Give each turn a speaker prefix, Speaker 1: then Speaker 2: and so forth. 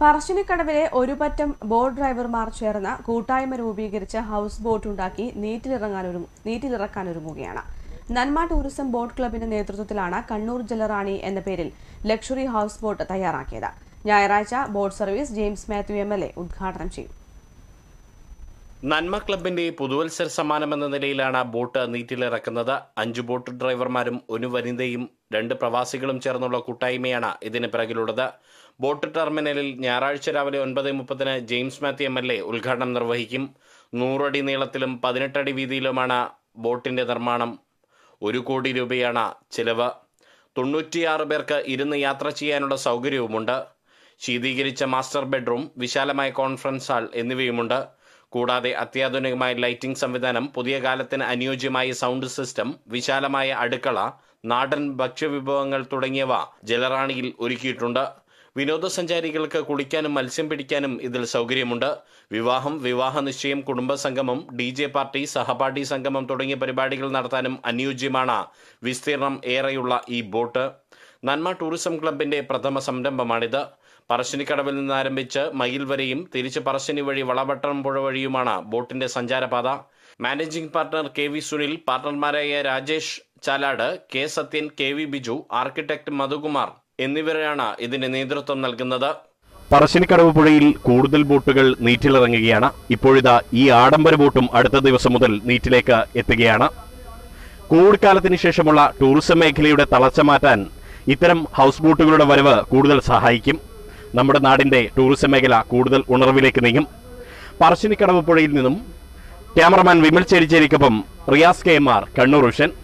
Speaker 1: പറശ്ശിനിക്കടവിലെ ഒരു പറ്റം ബോട്ട് ഡ്രൈവർമാർ ചേർന്ന് കൂട്ടായ്മ രൂപീകരിച്ച് ഹൗസ് ബോട്ട് ഉണ്ടാക്കി നീറ്റിലിറങ്ങാനൊരു നീറ്റിലിറക്കാനൊരുങ്ങുകയാണ് നന്മ ടൂറിസം ബോട്ട് ക്ലബിന്റെ നേതൃത്വത്തിലാണ് കണ്ണൂർ ജലറാണി എന്ന പേരിൽ ലക്ഷറി ഹൗസ് ബോട്ട് തയ്യാറാക്കിയത് ഞായറാഴ്ച boat service James Mathew M L A ഉദ്ഘാടനം ചെയ്യും
Speaker 2: നന്മ ക്ലബിന്റെ പുതുവത്സര സമ്മാനം എന്ന നിലയിലാണ് ബോട്ട് നീറ്റിലിറക്കുന്നത് അഞ്ചു ബോട്ട് ഡ്രൈവർമാരും ഒരു വനിതയും രണ്ട് പ്രവാസികളും ചേർന്നുള്ള കൂട്ടായ്മയാണ് ഇതിന് പിറകിലുള്ളത് ബോട്ട് ടെർമിനലിൽ ഞായറാഴ്ച രാവിലെ ഒൻപത് മുപ്പതിന് James Mathew M L A ഉദ്ഘാടനം നിർവഹിക്കും നൂറടി നീളത്തിലും പതിനെട്ടടി വീതിയിലുമാണ് ബോട്ടിന്റെ നിർമ്മാണം ഒരു കോടി രൂപയാണ് ചിലവ് തൊണ്ണൂറ്റിയാറ് പേർക്ക് ഇരുന്ന് യാത്ര ചെയ്യാനുള്ള സൗകര്യവുമുണ്ട് ശീതീകരിച്ച മാസ്റ്റർ ബെഡ്റൂം വിശാലമായ കോൺഫറൻസ് ഹാൾ എന്നിവയുമുണ്ട് കൂടാതെ അത്യാധുനികമായ ലൈറ്റിംഗ് സംവിധാനം പുതിയ കാലത്തിന് അനുയോജ്യമായ സൗണ്ട് സിസ്റ്റം വിശാലമായ അടുക്കള നാടൻ ഭക്ഷ്യവിഭവങ്ങൾ തുടങ്ങിയവ ജലറാണിയിൽ ഒരുക്കിയിട്ടുണ്ട് വിനോദസഞ്ചാരികൾക്ക് കുളിക്കാനും മത്സ്യം പിടിക്കാനും ഇതിൽ സൗകര്യമുണ്ട് വിവാഹം വിവാഹ നിശ്ചയം കുടുംബസംഗമം ഡി ജെ പാർട്ടി സഹപാഠി സംഗമം തുടങ്ങിയ പരിപാടികൾ നടത്താനും അനുയോജ്യമാണ് വിസ്തീർണം ഏറെയുള്ള ഈ ബോട്ട് നന്മ ടൂറിസം ക്ലബിന്റെ പ്രഥമ സംരംഭമാണിത് പറശ്ശിനിക്കടവിൽ നിന്ന് ആരംഭിച്ച് മയിൽ വരെയും തിരിച്ച് പറശ്ശിനി വഴി വളപട്ടണം പുഴ വഴിയുമാണ് ബോട്ടിന്റെ സഞ്ചാരപാത managing partner K V Sunil പാർട്ണർമാരായ Rajesh Chalad K Sathyan K V Biju architect Madhukumar എന്നിവരാണ് ഇതിന് നേതൃത്വം നൽകുന്നത്
Speaker 3: പറശ്ശിനിക്കടവ് പുഴയിൽ കൂടുതൽ ബോട്ടുകൾ നീറ്റിലിറങ്ങുകയാണ് ഇപ്പോഴിതാ ഈ ആഡംബര ബോട്ടും അടുത്ത ദിവസം മുതൽ നീറ്റിലേക്ക് എത്തുകയാണ് കോവിഡ് കാലത്തിന് ശേഷമുള്ള ടൂറിസം മേഖലയുടെ തളർച്ച മാറ്റാൻ ഇത്തരം ഹൗസ് ബോട്ടുകളുടെ വരവ് കൂടുതൽ സഹായിക്കും നമ്മുടെ നാടിന്റെ ടൂറിസം മേഖല കൂടുതൽ ഉണർവിലേക്ക് നീങ്ങും പറശ്ശിനിക്കടവ് പുഴയിൽ നിന്നും ക്യാമറമാൻ വിമൽ ചേരിച്ചേരിക്കൊപ്പം Riyas K M R Kannur ഉഷൻ